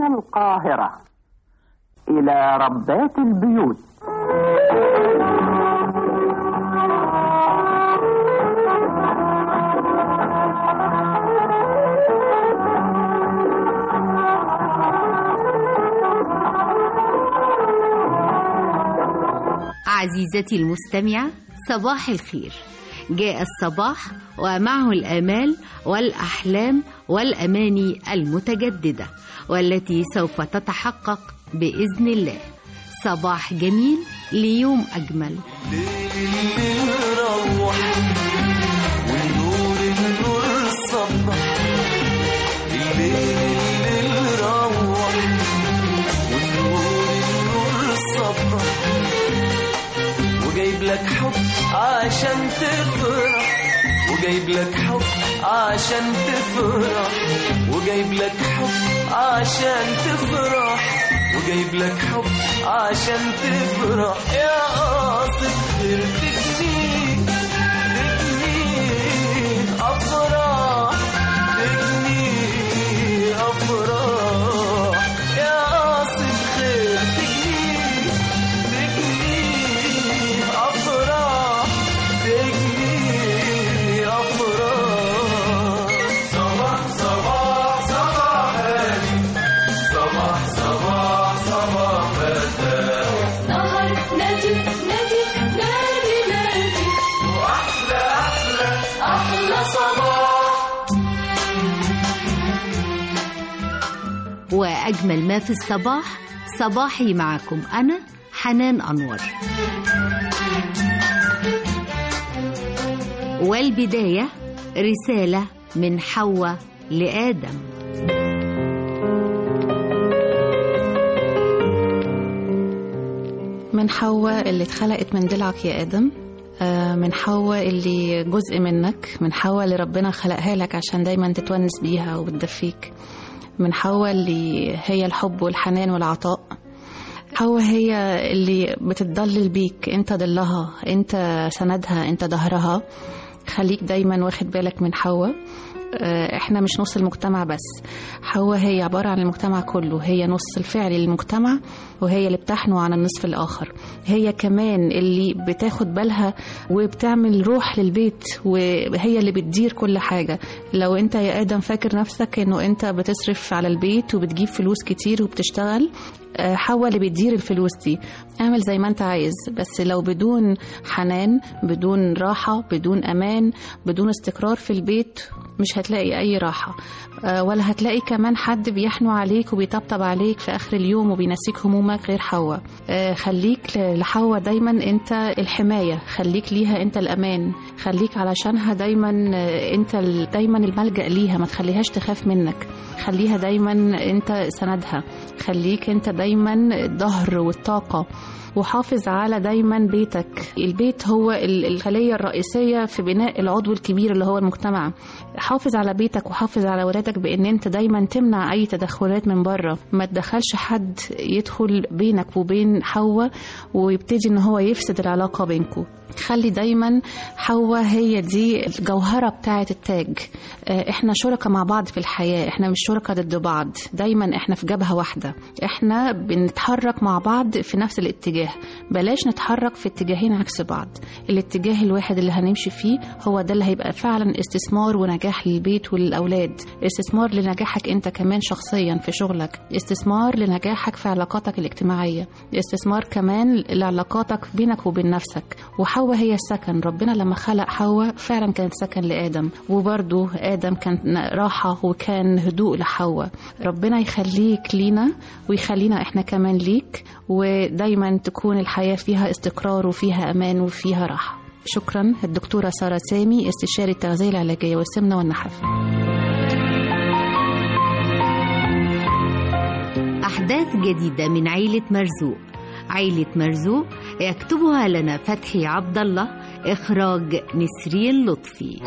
من القاهرة إلى ربات البيوت عزيزتي المستمعة صباح الخير جاء الصباح ومعه الآمال والأحلام والأماني المتجددة والتي سوف تتحقق بإذن الله صباح جميل ليوم أجمل الليل روح والنور النور صبح الليل روح والنور النور صبح وجايب لك حب عشان تفرح وجايب لك حب عشان تفرح وجايب لك حب عشان تفرح وجايب لك حب عشان تفرح يا قاصد غير تجني تجني افراح تجني افراح يا قاصد خير تجني تجني افراح تجني افراح صباح صباح صباح هادي صباح صباح صباح فتاح نهر نادي نادي نادي نادي واحلى احلى أحلى صباح وأجمل ما في الصباح صباحي معكم أنا حنان أنور والبداية رسالة من حواء لآدم من حواء اللي اتخلقت من ضلعك يا آدم آه، من حواء اللي جزء منك من حواء اللي ربنا خلقها لك عشان دايما تتونس بيها وبتدفيك من حواء اللي هي الحب والحنان والعطاء حواء هي اللي بتتضلل بيك انت ضلها انت سندها انت ظهرها خليك دايما واخد بالك من حواء آه، احنا مش نص المجتمع بس حواء هي عبارة عن المجتمع كله هي نص الفعلي للمجتمع وهي اللي بتحنو عن النصف الآخر هي كمان اللي بتاخد بالها وبتعمل روح للبيت وهي اللي بتدير كل حاجة لو انت يا آدم فاكر نفسك انه انت بتصرف على البيت وبتجيب فلوس كتير وبتشتغل آه، حواء اللي بتدير الفلوس دي اعمل زي ما انت عايز بس لو بدون حنان بدون راحة بدون أمان بدون استقرار في البيت مش هتلاقي أي راحة آه، ولا هتلاقي كمان حد بيحنو عليك وبيطبطب عليك في آخر اليوم وبينسيك همومك غير حواء آه، خليك ل- لحواء دايما انت الحماية خليك ليها انت الأمان خليك علشانها دايما آه، انت ال- دايما الملجأ ليها ما تخليهاش تخاف منك خليها دايما انت سندها خليك انت دايما الظهر والطاقة وحافظ على دايما بيتك البيت هو ال- الخلية الرئيسية في بناء العضو الكبير اللي هو المجتمع حافظ على بيتك وحافظ على ولادك بان انت دايما تمنع اي تدخلات من بره ما تدخلش حد يدخل بينك وبين حواء ويبتدي ان هو يفسد العلاقة بينكم خلي دايما حواء هي دي الجوهرة بتاعة التاج آه، احنا شركة مع بعض في الحياة احنا مش شركة ضد بعض دايما احنا في جبهة واحدة احنا بنتحرك مع بعض في نفس الاتجاه بلاش نتحرك في اتجاهين عكس بعض الاتجاه الواحد اللي هنمشي فيه هو ده اللي هيبقى فعلا استثمار ونجاح للبيت وللأولاد استثمار لنجاحك انت كمان شخصيا في شغلك استثمار لنجاحك في علاقاتك الاجتماعية استثمار كمان لعلاقاتك بينك وبين نفسك وحواء هي السكن ربنا لما خلق حواء فعلا كانت سكن لآدم وبرضو آدم كان راحة وكان هدوء لحواء ربنا يخليك لينا ويخلينا احنا كمان ليك ودايما تكون الحياة فيها استقرار وفيها أمان وفيها راحة شكرا الدكتورة سارة سامي استشاري التغذية العلاجية والسمنة والنحافة أحداث جديدة من عيلة مرزوق عيلة مرزوق يكتبها لنا فتحي عبد الله إخراج نسرين لطفي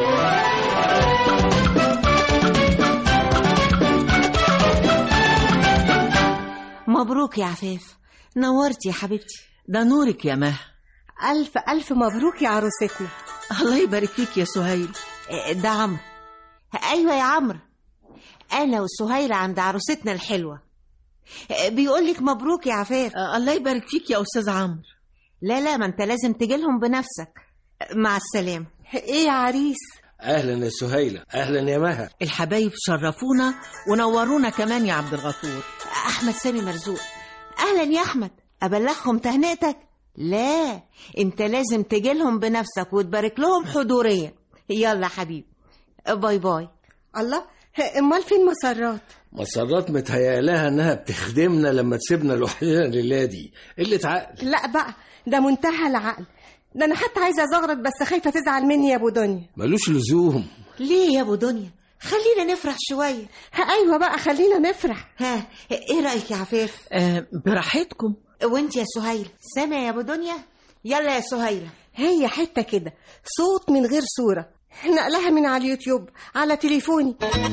مبروك يا عفاف نورتي يا حبيبتي ده نورك يا مها ألف ألف مبروك يا عروستنا الله يبارك فيك يا سهيل إيه، ده عمرو أيوة يا عمرو أنا وسهيرة عند عروستنا الحلوة بيقول لك مبروك يا عفاف آه الله يبارك فيك يا أستاذ عمرو لا لا ما انت لازم تجيلهم بنفسك مع السلامة ايه يا عريس اهلا يا سهيله اهلا يا مها الحبايب شرفونا ونورونا كمان يا عبد الغفور احمد سامي مرزوق اهلا يا احمد ابلغهم تهنئتك لا انت لازم تجيلهم بنفسك وتبارك لهم حضوريا يلا يا حبيبي باي باي الله امال فين مسرات مسرات متهيألها انها بتخدمنا لما تسيبنا لوحدنا الليله دي قله عقل لا بقى ده منتهى العقل ده انا حتى عايزه ازغرط بس خايفه تزعل مني يا ابو دنيا ملوش لزوم ليه يا ابو دنيا خلينا نفرح شويه ها ايوه بقى خلينا نفرح ها ايه رايك يا عفاف آه براحتكم وانت يا سهيل سامع يا ابو دنيا يلا يا سهيله هي حته كده صوت من غير صوره نقلها من على اليوتيوب على تليفوني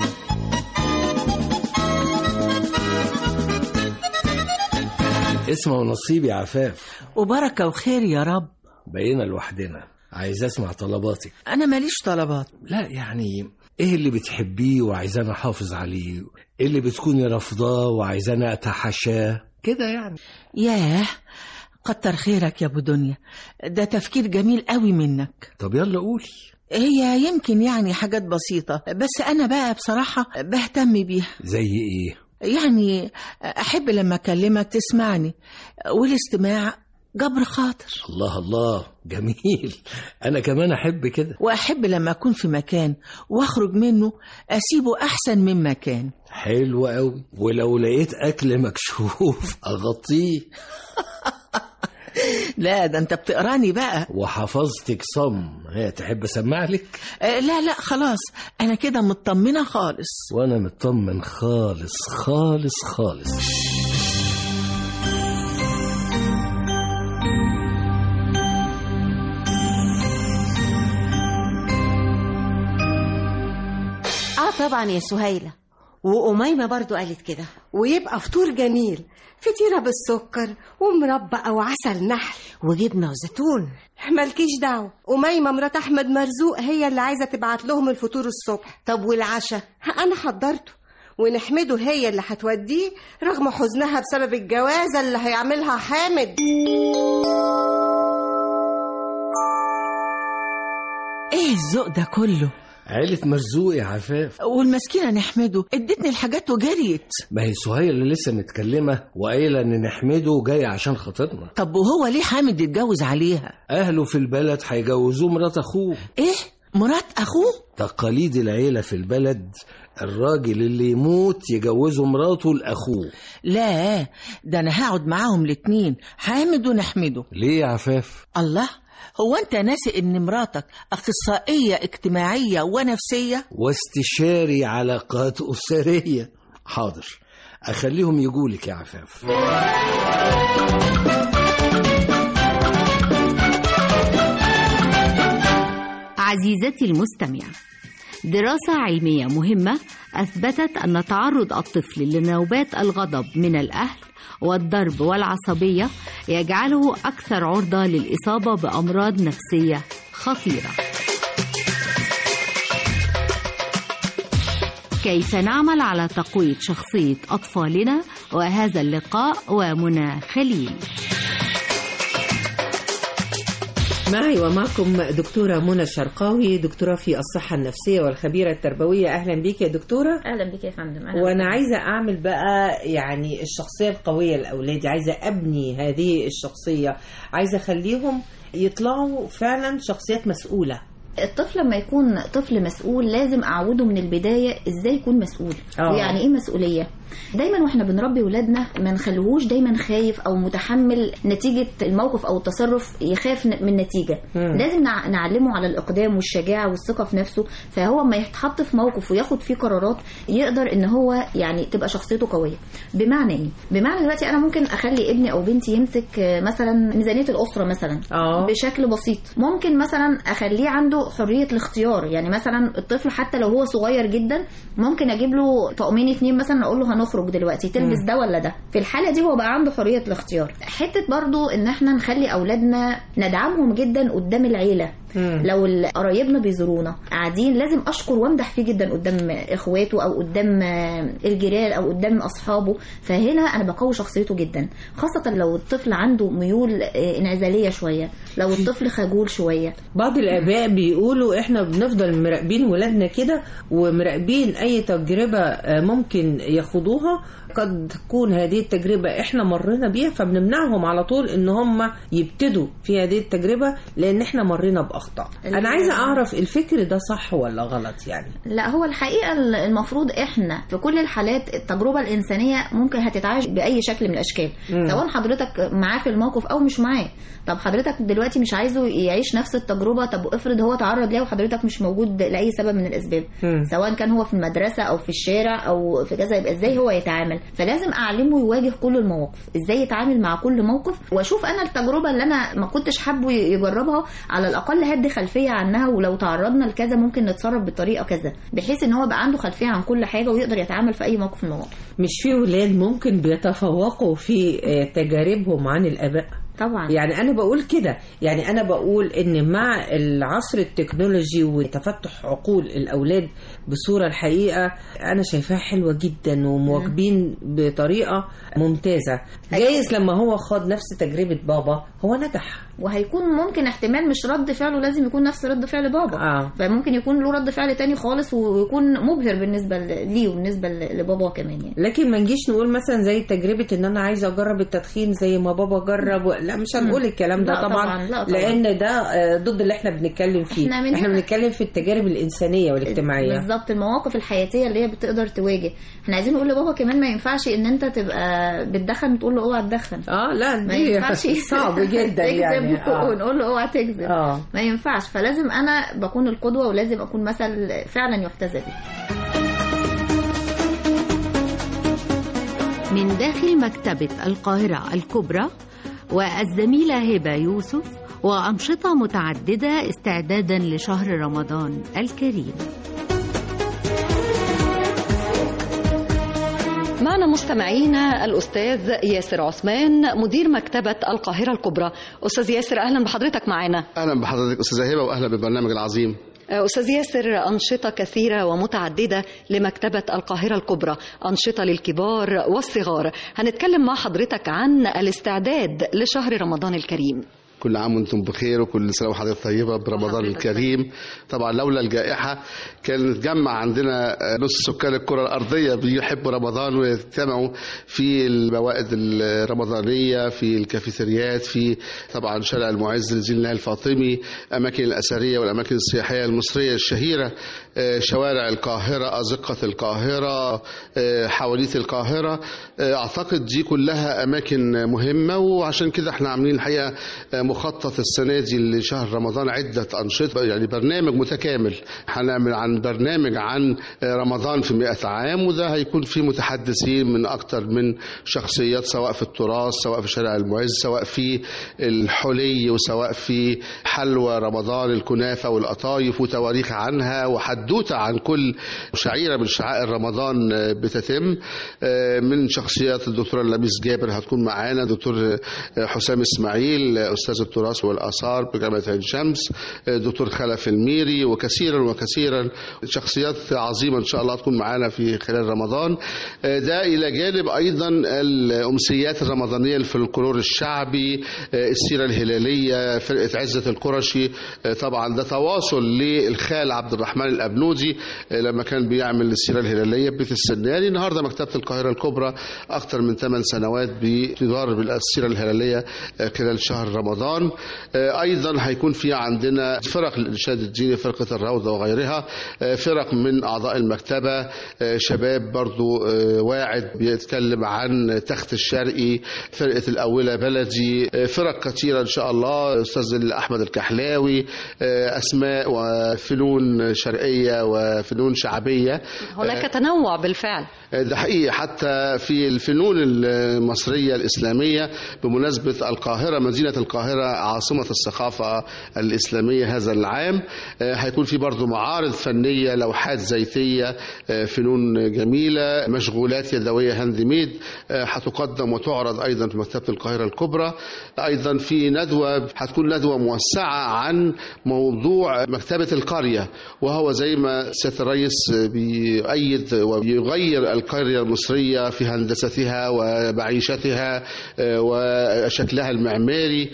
اسمه ونصيب يا عفاف وبركة وخير يا رب بقينا لوحدنا عايز اسمع طلباتك أنا ماليش طلبات لا يعني ايه اللي بتحبيه وعايزانا احافظ عليه ايه اللي بتكوني رافضاه وعايزانا اتحاشاه كده يعني ياه كتر خيرك يا أبو دنيا ده تفكير جميل قوي منك طب يلا قولي هي يمكن يعني حاجات بسيطة بس أنا بقى بصراحة بهتم بيها زي ايه يعني أحب لما أكلمك تسمعني والاستماع جبر خاطر الله الله جميل انا كمان احب كده وأحب لما أكون في مكان وأخرج منه أسيبه أحسن من مكان حلو قوي ولو لقيت اكل مكشوف اغطيه لا ده أنت بتقراني بقى وحفظتك صم هي تحب اسمع لك آه، لا لا خلاص أنا كده مطمنة خالص وانا مطمن خالص خالص خالص اه طبعا يا سهيله وأميمة برضو قالت كده ويبقى فطور جميل فطيره بالسكر ومربى او عسل نحل وجبنه وزيتون مالكيش دعوه أميمة مرات احمد مرزوق هي اللي عايزه تبعت لهم الفطور الصبح طب والعشاء انا حضرته ونحمده هي اللي هتوديه رغم حزنها بسبب الجوازه اللي هيعملها حامد إيه الذوق ده كله عيلة مرزوق يا عفاف والمسكينة نحمده ادتني الحاجات وجريت ما هي سهيل اللي لسه متكلمة وقايلة ان نحمده جاي عشان خاطرنا طب وهو ليه حامد يتجوز عليها اهله في البلد هيجوزوه مرات اخوه ايه مرات اخوه تقاليد العيلة في البلد الراجل اللي يموت يجوزه مراته لاخوه لا ده انا هقعد معاهم الاتنين حامد ونحمده ليه يا عفاف الله هو انت ناسي ان مراتك اخصائيه اجتماعيه ونفسيه واستشاري علاقات أسرية حاضر أخليهم يقولك يا عفاف عزيزتي المستمعة دراسة علمية مهمة أثبتت أن تعرض الطفل لنوبات الغضب من الأهل والضرب والعصبية يجعله أكثر عرضة للإصابة بأمراض نفسية خطيرة كيف نعمل على تقوية شخصية أطفالنا وهذا اللقاء ومنى خليل معي ومعكم دكتورة منى الشرقاوي دكتورة في الصحة النفسية والخبيرة التربوية أهلا بك يا دكتورة اهلا بك يا فندم أهلاً وأنا بك. عايزة أعمل بقى يعني الشخصية القوية لأولادي عايزة أبني هذه الشخصية عايزة أخليهم يطلعوا فعلا شخصيات مسؤولة الطفل لما يكون طفل مسؤول لازم اعوده من البدايه ازاي يكون مسؤول آه. ويعني ايه مسؤوليه دايما واحنا بنربي ولادنا ما نخليهوش دايما خايف او متحمل نتيجه الموقف او التصرف يخاف ن- من نتيجه مم. لازم نع- نعلمه على الاقدام والشجاعه والثقه في نفسه فهو ما يتحط في موقف وياخد فيه قرارات يقدر ان هو يعني تبقى شخصيته قويه بمعنى ايه بمعنى دلوقتي انا ممكن اخلي ابني او بنتي يمسك آه، مثلا ميزانيه الاسره مثلا اه بشكل بسيط ممكن مثلا اخليه عنده حريه الاختيار يعني مثلا الطفل حتى لو هو صغير جدا ممكن اجيب له طقمين اتنين مثلا اقول له هنخرج دلوقتي تلبس مم. ده ولا ده في الحاله دي هو بقى عنده حريه الاختيار حته برضو ان احنا نخلي اولادنا ندعمهم جدا قدام العيله لو ال- قرايبنا بيزورونا قاعدين لازم اشكر وامدح فيه جدا قدام اخواته او قدام آه، الجيران او قدام اصحابه فهنا انا بقوي شخصيته جدا خاصه لو الطفل عنده ميول آه، انعزاليه شويه لو الطفل خجول شويه بعض الآباء بيقولوا إحنا بنفضل مراقبين ولادنا كده ومراقبين أي تجربة آه، ممكن يخوضوها قد تكون هذه التجربة إحنا مرينا بيها فبنمنعهم على طول إن هم يبتدوا في هذه التجربة لأن إحنا مرينا بأخطاء أنا عايزة أعرف الفكر ده صح ولا غلط يعني لا هو الحقيقة المفروض احنا في كل الحالات التجربة الإنسانية ممكن هتتعاش بأي شكل من الأشكال مم. سواء حضرتك معاه في الموقف أو مش معاه طب حضرتك دلوقتي مش عايزه يعيش نفس التجربة طب افرض هو تعرض ليها وحضرتك مش موجود لأي سبب من الأسباب مم. سواء كان هو في المدرسة أو في الشارع أو في كذا يبقى إزاي هو يتعامل فلازم أعلمه يواجه كل المواقف إزاي يتعامل مع كل موقف وأشوف أنا التجربة اللي أنا ما كنتش حابه يجربها على الأقل هدي خلفية عنها ولو تعرضنا لكذا ممكن نتصرف بطريقة كذا بحيث إن هو يبقى عنده خلفية عن كل حاجة ويقدر يتعامل في أي موقف من المواقف مش في ولاد ممكن بيتفوقوا في آه، تجاربهم عن الآباء طبعا يعني انا بقول كده يعني انا بقول ان مع العصر التكنولوجي وتفتح عقول الاولاد بصوره الحقيقه انا شايفاها حلوه جدا ومواكبين بطريقه ممتازه جايز لما هو خاض نفس تجربه بابا هو نجح وهيكون ممكن احتمال مش رد فعله لازم يكون نفس رد فعل بابا آه. فممكن يكون له رد فعل تاني خالص ويكون مبهر بالنسبة ل- ليه وبالنسبة ل- لبابا كمان يعني لكن ما نجيش نقول مثلا زي تجربه ان انا عايزه اجرب التدخين زي ما بابا جرب و... لا مش هنقول مم. الكلام ده لا طبعا, طبعاً، لا طبعاً. لان ده آه، ضد اللي احنا بنتكلم فيه إحنا من احنا هنا- بنتكلم في التجارب الانسانيه والاجتماعيه بالظبط المواقف الحياتيه اللي هي بتقدر تواجه احنا عايزين نقول لبابا كمان ما ينفعش ان انت تبقى بتدخن وتقول له اوعى تدخن اه لا ما دي ينفعش صعب جدا تكذب يعني آه. ونقول له اوعى تكذب آه. ما ينفعش فلازم انا بكون القدوه ولازم اكون مثل فعلا يحتذى به من داخل مكتبة القاهرة الكبرى والزميلة هبة يوسف وأنشطة متعددة استعدادا لشهر رمضان الكريم معنا مستمعينا الأستاذ ياسر عثمان مدير مكتبة القاهرة الكبرى أستاذ ياسر أهلا بحضرتك معنا اهلا بحضرتك استاذه هبه واهلا بالبرنامج العظيم أستاذ ياسر أنشطة كثيرة ومتعددة لمكتبة القاهرة الكبرى أنشطة للكبار والصغار هنتكلم مع حضرتك عن الاستعداد لشهر رمضان الكريم كل عام وانتم بخير وكل سنه وحضرتك طيبه برمضان الكريم طبعا لولا الجائحه كان اتجمع عندنا نص سكان الكره الارضيه بيحبوا رمضان ويجتمعوا في الموائد الرمضانيه في الكافيتريات في طبعا شارع المعز لزين الله الفاطمي اماكن الاثريه والاماكن السياحيه المصريه الشهيره آه، شوارع القاهره ازقه القاهره آه، حواليت القاهره آه، اعتقد دي كلها اماكن مهمه وعشان كده احنا عاملين الحقيقه آه، مخطط السنه دي لشهر رمضان عده انشطه يعني برنامج متكامل هنعمل عن برنامج عن آه، رمضان في 100 عام وده هيكون فيه متحدثين من اكتر من شخصيات سواء في التراث سواء في شارع المعز سواء في الحلي وسواء في حلوى رمضان الكنافه والقطايف وتواريخ عنها وحدوته عن كل شعيره من شعائر رمضان آه، بتتم آه، من شخصيات الدكتوره لميس جابر هتكون معانا دكتور آه، حسام اسماعيل آه، استاذ التراث والاثار بجامعه عين شمس آه، دكتور خلف الميري وكثيرا وكثيرا شخصيات عظيمه ان شاء الله تكون معانا في خلال رمضان آه، ده الى جانب ايضا الامسيات الرمضانيه الفلكلور الشعبي آه، السيره الهلاليه فرقه عزه القرشي آه، طبعا ده تواصل للخال عبد الرحمن الابنودي آه، لما كان بيعمل السيره الهلاليه بيت السناري النهارده مكتبه القاهره الكبرى اكثر من 8 سنوات بتدار بالسيره الهلاليه آه، خلال شهر رمضان آه، ايضا هيكون في عندنا فرق الارشاد الديني فرقه الروضه وغيرها آه، فرق من اعضاء المكتبه آه، شباب برضو آه، واعد بيتكلم عن تخت الشرقي فرقه الاوله بلدي آه، فرق كثيره ان شاء الله استاذ احمد الكحلاوي آه، اسماء وفنون شرقيه وفنون شعبيه هناك تنوع بالفعل ده حقيقي حتى في الفنون المصرية الإسلامية بمناسبة القاهرة مدينة القاهرة عاصمة الثقافة الإسلامية هذا العام هيكون في برضو معارض فنية لوحات زيتية فنون جميلة مشغولات يدوية هاند ميد هتقدم وتعرض أيضا في مكتبة القاهرة الكبرى أيضا في ندوة هتكون ندوة موسعة عن موضوع مكتبة القرية وهو زي ما سيادة الرئيس بيؤيد ويغير القرية المصرية في هندستها ومعيشتها وشكلها المعماري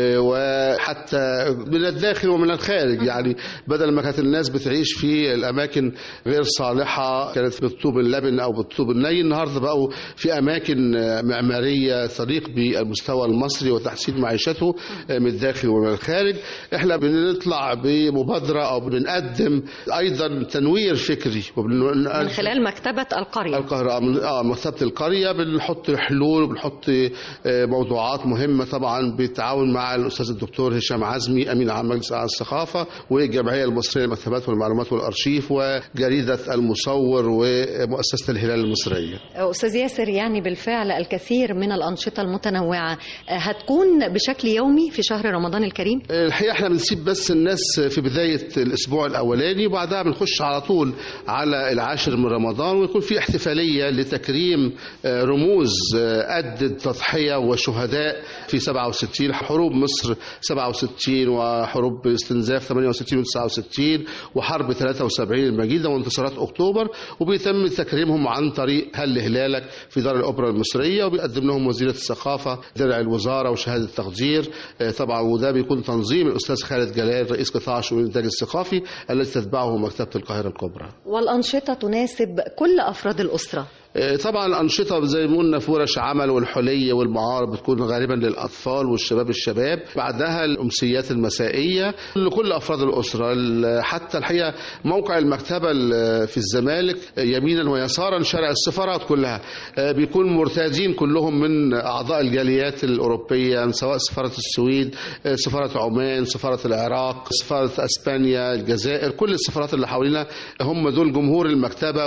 وحتى من الداخل ومن الخارج يعني بدل ما كانت الناس بتعيش في الأماكن غير صالحة كانت بالطوب اللبن أو بالطوب الني النهاردة بقوا في أماكن معمارية تليق بالمستوى المصري وتحسين معيشته من الداخل ومن الخارج احنا بنطلع بمبادرة أو بنقدم أيضا تنوير فكري من خلال مكتبة القرية القاهرة من اه مكتبة القرية بنحط حلول وبنحط موضوعات مهمة طبعا بالتعاون مع الأستاذ الدكتور هشام عزمي أمين عام مجلس الثقافة والجمعية المصرية للمكتبات والمعلومات والأرشيف وجريدة المصور ومؤسسة الهلال المصرية أستاذ ياسر يعني بالفعل الكثير من الأنشطة المتنوعة هتكون بشكل يومي في شهر رمضان الكريم الحقيقة احنا بنسيب بس الناس في بداية الأسبوع الأولاني وبعدها بنخش على طول على العاشر من رمضان ويكون في احتفالية لتكريم رموز قد التضحية وشهداء في 67 حروب مصر 67 وحروب الاستنزاف 68 و 69 وحرب 73 المجيدة وانتصارات أكتوبر وبيتم تكريمهم عن طريق هل هلالك في دار الأوبرا المصرية وبيقدم لهم وزيرة الثقافة درع الوزارة وشهادة تقدير طبعا وده بيكون تنظيم الأستاذ خالد جلال رئيس قطاع شؤون الإنتاج الثقافي التي تتبعه مكتبة القاهرة الكبرى والأنشطة تناسب كل أفراد الأسرة طبعا الأنشطة زي ما قلنا في ورش عمل والحلية والمعارض بتكون غالبا للأطفال والشباب الشباب بعدها الأمسيات المسائية لكل أفراد الأسرة حتى الحقيقة موقع المكتبة في الزمالك يمينا ويسارا شارع السفارات كلها بيكون مرتادين كلهم من أعضاء الجاليات الأوروبية سواء سفارة السويد سفارة عمان سفارة العراق سفارة أسبانيا الجزائر كل السفارات اللي حوالينا هم دول جمهور المكتبة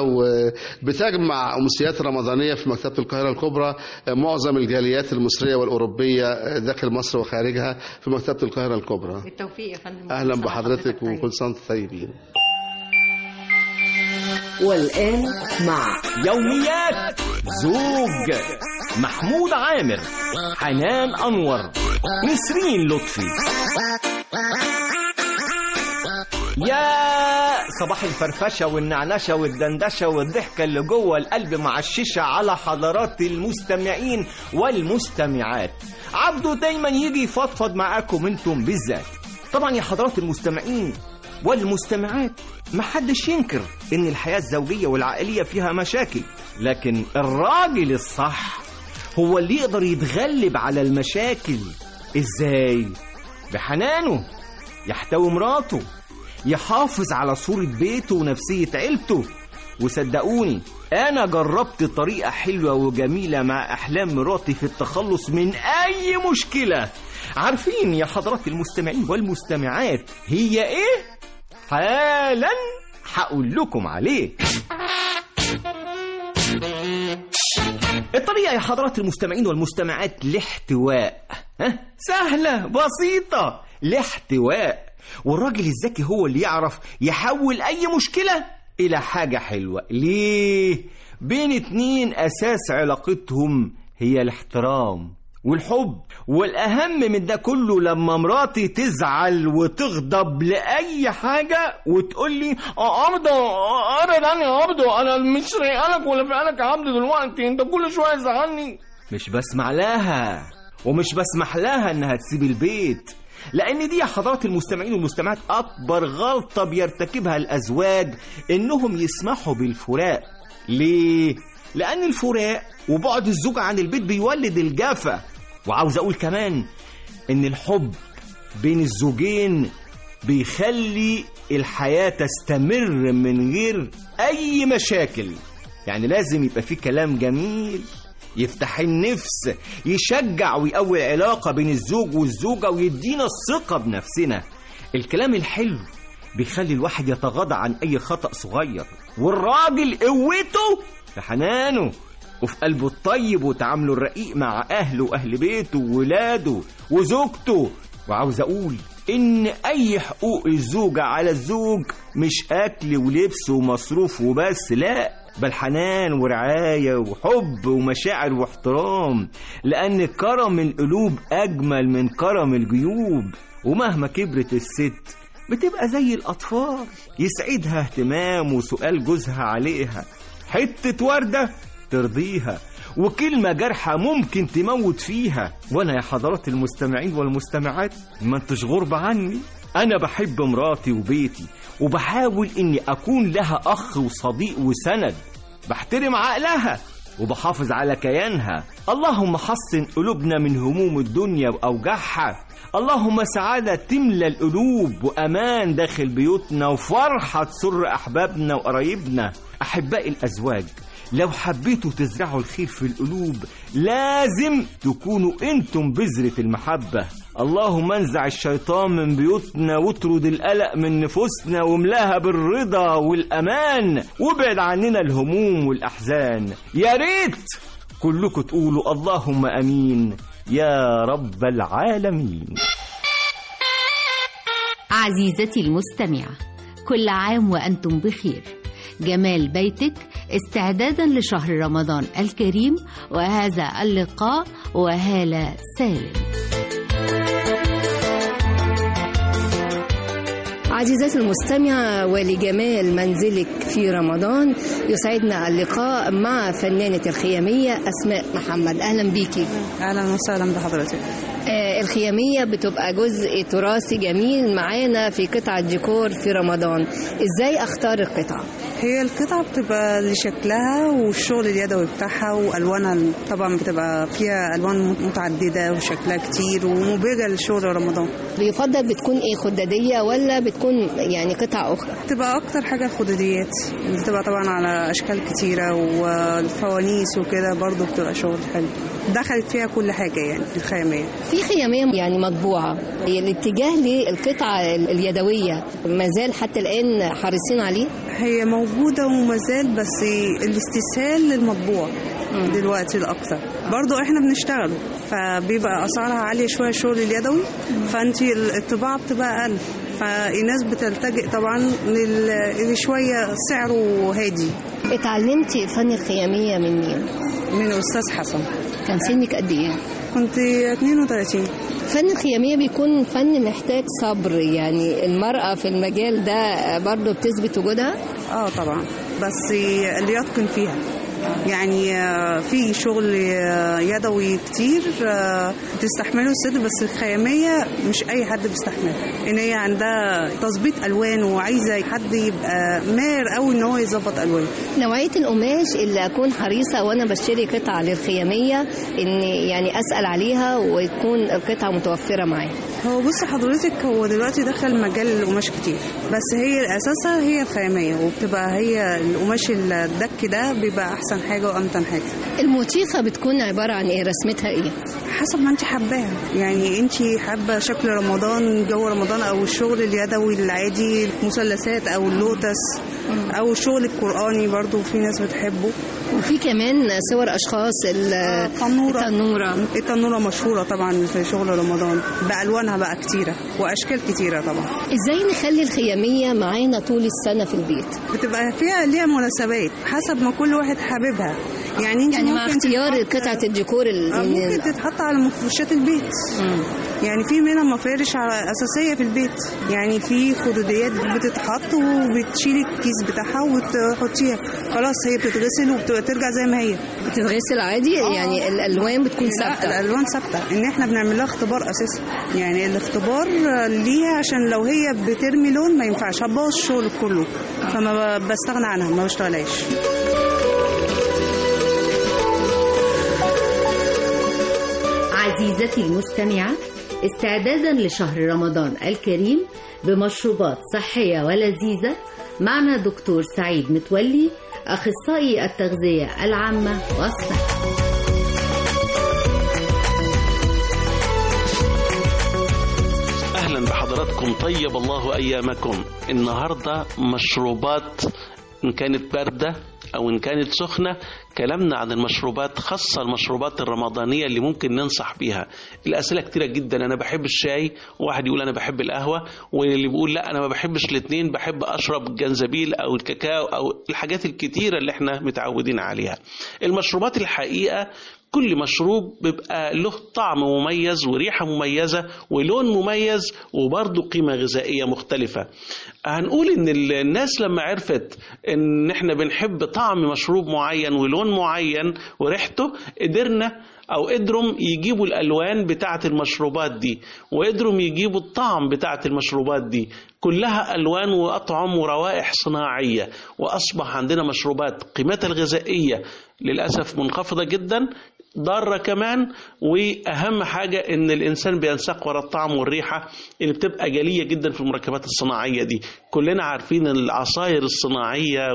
وبتجمع أمسيات رمضانية في مكتبة القاهرة الكبرى معظم الجاليات المصرية والأوروبية داخل مصر وخارجها في مكتبة القاهرة الكبرى بالتوفيق يا فندم أهلا بحضرتك وكل سنة وانتم طيبين والآن مع يوميات زوج محمود عامر حنان أنور نسرين لطفي يا صباح الفرفشة والنعنشة والدندشة والضحكة اللي جوه القلب معششة على حضرات المستمعين والمستمعات عبده دايما يجي يفضفض معاكم انتم بالذات طبعا يا حضرات المستمعين والمستمعات محدش ينكر ان الحياة الزوجية والعائلية فيها مشاكل لكن الراجل الصح هو اللي يقدر يتغلب على المشاكل ازاي بحنانه يحتوي مراته يحافظ على صورة بيته ونفسية عيلته وصدقوني أنا جربت طريقة حلوة وجميلة مع أحلام مراتي في التخلص من أي مشكلة عارفين يا حضرات المستمعين والمستمعات هي إيه؟ حالا هقول لكم عليه الطريقة يا حضرات المستمعين والمستمعات لاحتواء ها؟ سهلة بسيطة لاحتواء والراجل الذكي هو اللي يعرف يحول أي مشكلة إلى حاجة حلوة ليه؟ بين اتنين أساس علاقتهم هي الاحترام والحب والأهم من ده كله لما مراتي تزعل وتغضب لأي حاجة وتقول لي عبدو أنا أنا يا عبدو أنا مش رايقلك ولا فعلك يا عبدو دلوقتي أنت كل شوية تزعلني مش بسمع لها ومش بسمح لها إنها تسيب البيت لأن دي يا حضرات المستمعين والمستمعات أكبر غلطة بيرتكبها الأزواج إنهم يسمحوا بالفراق ليه؟ لأن الفراق وبعد الزوج عن البيت بيولد الجافة وعاوز أقول كمان إن الحب بين الزوجين بيخلي الحياة تستمر من غير أي مشاكل يعني لازم يبقى في كلام جميل يفتح النفس يشجع ويقوي العلاقة بين الزوج والزوجة ويدينا الثقة بنفسنا الكلام الحلو بيخلي الواحد يتغاضى عن أي خطأ صغير والراجل قوته في حنانه وفي قلبه الطيب وتعامله الرقيق مع أهله وأهل بيته وولاده وزوجته وعاوز أقول إن أي حقوق الزوجة على الزوج مش أكل ولبس ومصروف وبس لا بل حنان ورعاية وحب ومشاعر واحترام لأن كرم القلوب أجمل من كرم الجيوب ومهما كبرت الست بتبقى زي الأطفال يسعدها اهتمام وسؤال جوزها عليها حتة وردة ترضيها وكلمة جارحة ممكن تموت فيها وأنا يا حضرات المستمعين والمستمعات ما انتش غربة عني أنا بحب مراتي وبيتي وبحاول إني أكون لها أخ وصديق وسند بحترم عقلها وبحافظ على كيانها اللهم حصن قلوبنا من هموم الدنيا وأوجاعها اللهم سعادة تملى القلوب وأمان داخل بيوتنا وفرحة تسر أحبابنا وقرايبنا أحباء الأزواج لو حبيتوا تزرعوا الخير في القلوب لازم تكونوا انتم بذرة المحبة اللهم انزع الشيطان من بيوتنا واطرد القلق من نفوسنا واملاها بالرضا والأمان وابعد عننا الهموم والأحزان يا ريت كلكم تقولوا اللهم أمين يا رب العالمين عزيزتي المستمعة كل عام وأنتم بخير جمال بيتك استعدادا لشهر رمضان الكريم وهذا اللقاء وهالة سالم عزيزاتي المستمعة ولجمال منزلك في رمضان يسعدنا اللقاء مع فنانة الخيامية أسماء محمد أهلا بيكي اهلا وسهلا بحضرتك آه الخيامية بتبقى جزء تراثي جميل معانا في قطعة ديكور في رمضان ازاي اختار القطعة هي القطعة بتبقى لشكلها والشغل اليدوي بتاعها والوانها طبعا بتبقى فيها الوان متعددة وشكلها كتير ومبهجة لشغل رمضان بيفضل بتكون ايه خدادية ولا بتكون يعني قطع اخرى بتبقى اكتر حاجة الخداديات بتبقى طبعا على اشكال كتيرة والفوانيس وكده برضو بتبقى شغل حلو دخلت فيها كل حاجة يعني الخيامية في خيامية يعني مطبوعة الاتجاه للقطعة اليدوية ما زال حتى الآن حريصين عليه هي موجودة وما زال بس الاستسهال للمطبوع دلوقتي الأكثر برضو احنا بنشتغل فبيبقى أسعارها عالية شوية الشغل اليدوي فانت الطباعة بتبقى أقل فالناس بتلتجئ طبعا لل- لشوية سعره هادي اتعلمتي فن الخيامية من مين؟ من أستاذ حسن كان سنك قد ايه؟ كنت 32 فن الخيامية بيكون فن محتاج صبر يعني المرأة في المجال ده برضه بتثبت وجودها؟ اه طبعا بس اللي يتقن فيها يعني آه، في شغل آه، يدوي كتير آه، بتستحمله الست بس الخيامية مش أي حد بيستحملها إن هي عندها تظبيط ألوان وعايزة حد يبقى ماهر قوي إن هو يظبط ألوان نوعية القماش اللي أكون حريصة وأنا بشتري قطعة للخيامية إن يعني أسأل عليها وتكون القطعة متوفرة معايا هو بص حضرتك هو دلوقتي دخل مجال القماش كتير بس هي اساسها هي الخياميه وبتبقى هي القماش الدك ده بيبقى احسن حاجه وامتن حاجه الموتيفة بتكون عبارة عن إيه رسمتها إيه؟ حسب ما انت حباها يعني انت حابه شكل رمضان جو رمضان او الشغل اليدوي العادي المثلثات او اللوتس او الشغل القراني برضو في ناس بتحبه وفي كمان صور أشخاص التنورة التنورة التنورة مشهورة طبعا في شغل رمضان بألوانها بقى كتيرة وأشكال كتيرة طبعا إزاي نخلي الخيامية معانا طول السنة في البيت؟ بتبقى فيها ليها مناسبات حسب ما كل واحد حاببها يعني انت يعني مع ممكن اختيار تتحط- قطعة الديكور ال- آه، ممكن تتحط على مفروشات البيت يعني في منها مفارش على اساسيه في البيت يعني في خدوديات بتتحط وبتشيلي الكيس بتاعها وتحطيها خلاص هي بتتغسل وبترجع زي ما هي بتتغسل عادي يعني الالوان بتكون لا، ثابته الالوان ثابته ان احنا بنعمل لها اختبار اساسا يعني الاختبار ليها عشان لو هي بترمي لون ما ينفعش هتبوظ الشغل كله فما ب- بستغنى عنها ما بشتغلهاش عزيزتي المستمعة استعدادا لشهر رمضان الكريم بمشروبات صحية ولذيذة معنا دكتور سعيد متولي أخصائي التغذية العامة والصحة اهلا بحضراتكم طيب الله ايامكم النهارده مشروبات ان كانت بارده أو إن كانت سخنة كلامنا عن المشروبات خاصة المشروبات الرمضانية اللي ممكن ننصح بيها الأسئلة كتيرة جدا أنا بحب الشاي وواحد يقول أنا بحب القهوة واللي بيقول لا أنا ما بحبش الاتنين بحب أشرب الجنزبيل أو الكاكاو أو الحاجات الكتيرة اللي احنا متعودين عليها المشروبات الحقيقة كل مشروب بيبقى له طعم مميز وريحة مميزة ولون مميز وبرضه قيمة غذائية مختلفة هنقول ان الناس لما عرفت ان احنا بنحب طعم مشروب معين ولون معين وريحته قدرنا او قدروا يجيبوا الالوان بتاعه المشروبات دي وقدروا يجيبوا الطعم بتاعه المشروبات دي كلها الوان واطعم وروائح صناعيه واصبح عندنا مشروبات قيمتها الغذائيه للاسف منخفضه جدا ضاره كمان واهم حاجه ان الانسان بينساق ورا الطعم والريحه اللي بتبقى جليه جدا في المركبات الصناعيه دي كلنا عارفين العصاير الصناعيه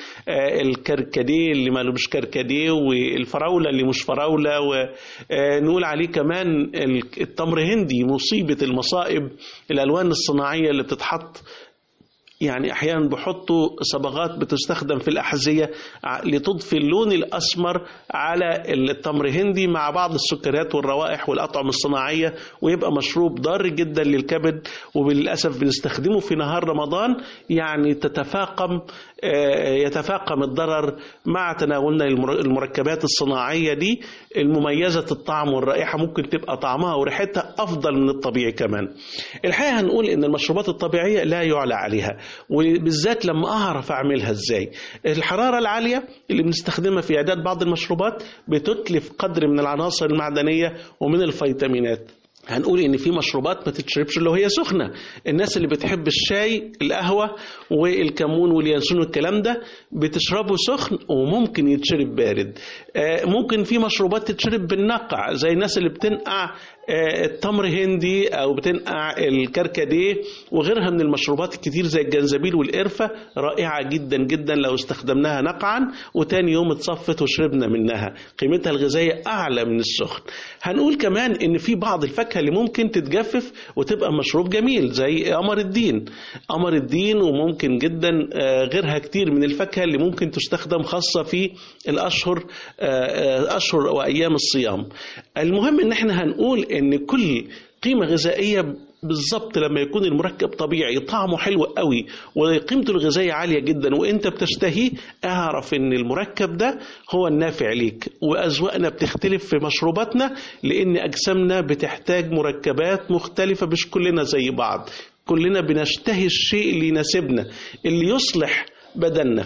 والكركديه اللي مالوش كركديه والفراوله اللي مش فراوله ونقول عليه كمان التمر هندي مصيبه المصائب الالوان الصناعيه اللي بتتحط يعني احيانا بحطوا صبغات بتستخدم في الاحذيه لتضفي اللون الاسمر على التمر هندي مع بعض السكريات والروائح والاطعمه الصناعيه ويبقى مشروب ضار جدا للكبد وللاسف بنستخدمه في نهار رمضان يعني تتفاقم يتفاقم الضرر مع تناولنا المركبات الصناعيه دي المميزه الطعم والرائحه ممكن تبقى طعمها وريحتها افضل من الطبيعي كمان. الحقيقه هنقول ان المشروبات الطبيعيه لا يعلى عليها وبالذات لما اعرف اعملها ازاي. الحراره العاليه اللي بنستخدمها في اعداد بعض المشروبات بتتلف قدر من العناصر المعدنيه ومن الفيتامينات. هنقول ان في مشروبات ما تتشربش اللي هي سخنه الناس اللي بتحب الشاي القهوه والكمون واليانسون والكلام ده بتشربه سخن وممكن يتشرب بارد ممكن في مشروبات تتشرب بالنقع زي الناس اللي بتنقع التمر هندي او بتنقع الكركديه وغيرها من المشروبات الكتير زي الجنزبيل والقرفه رائعه جدا جدا لو استخدمناها نقعا وتاني يوم اتصفت وشربنا منها قيمتها الغذائيه اعلى من السخن هنقول كمان ان في بعض الفاكهه اللي ممكن تتجفف وتبقى مشروب جميل زي قمر الدين قمر الدين وممكن جدا غيرها كتير من الفاكهه اللي ممكن تستخدم خاصه في الاشهر اشهر وايام الصيام المهم ان احنا هنقول ان كل قيمه غذائيه بالظبط لما يكون المركب طبيعي طعمه حلو قوي وقيمته الغذائيه عاليه جدا وانت بتشتهيه اعرف ان المركب ده هو النافع ليك واذواقنا بتختلف في مشروباتنا لان اجسامنا بتحتاج مركبات مختلفه مش كلنا زي بعض كلنا بنشتهي الشيء اللي يناسبنا اللي يصلح بدننا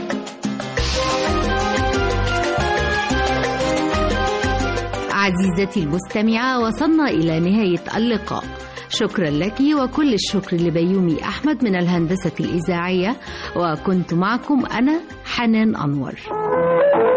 عزيزتي المستمعة وصلنا إلى نهاية اللقاء شكرا لك وكل الشكر لبيومي أحمد من الهندسة الإذاعية وكنت معكم أنا حنان أنور